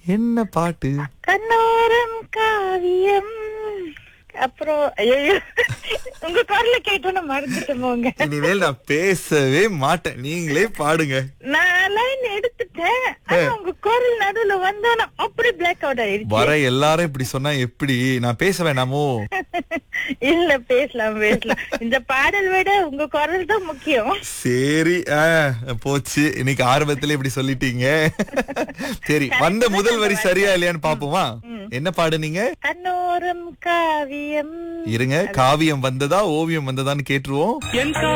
என்ன பாட்டு கண்ணோரம் காவியம் அப்புறம் ஐயோ உங்க குரல கேட்டோன்னு மறந்துட்டு போங்க இனிமேல் நான் பேசவே மாட்டேன் நீங்களே பாடுங்க நான் லைன் எடுத்துட்டேன் ஆனா உங்க குரல் நடுவுல வந்தோன்னு அப்படி பிளாக் அவுட் ஆயிடுச்சு வர எல்லாரும் இப்படி சொன்னா எப்படி நான் பேச வேணாமோ இல்ல பேசலாம் பேசலாம் இந்த பாடல் விட உங்க குரல் தான் முக்கியம் சரி ஆ, போச்சு இன்னைக்கு ஆரம்பத்துல இப்படி சொல்லிட்டீங்க சரி வந்த முதல் வரி சரியா இல்லையான்னு பாப்போமா என்ன பாடுனீங்க கண்ணோரம் காவியம் இருங்க காவியம் வந்ததா ஓவியம் வந்ததான்னு கேட்டுருவோம்